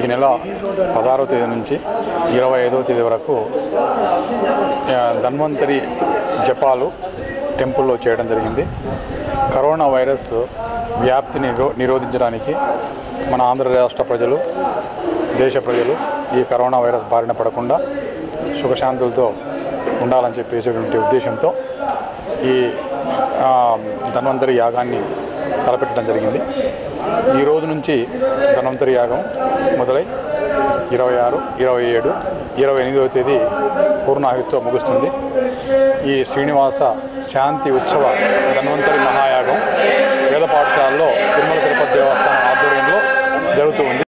ఈ నెల పదహారవ తేదీ నుంచి ఇరవై ఐదవ తేదీ వరకు ఆ, ధన్వంతరి జపాలు టెంపుల్లో చేయడం జరిగింది కరోనా వైరస్ వ్యాప్తిని నిరో నిరోధించడానికి మన ఆంధ్ర రాష్ట్ర ప్రజలు దేశ ప్రజలు ఈ కరోనా వైరస్ బారిన పడకుండా సుఖశాంతులతో ఉండాలని చెప్పేసేటువంటి ఉద్దేశంతో ఈ ఆ, ధన్వంతరి యాగాన్ని తలపెట్టడం జరిగింది ఈ రోజు నుంచి ధన్వంతరి యాగం మొదలై ఇరవై ఆరు ఇరవై ఏడు ఇరవై ఎనిమిదవ తేదీ పూర్ణాహితితో ముగుస్తుంది ఈ శ్రీనివాస శాంతి ఉత్సవ ధన్వంతరి మహాయాగం వేద పాఠశాలలో తిరుమల తిరుపతి దేవస్థానం ఆధ్వర్యంలో జరుగుతూ ఉంది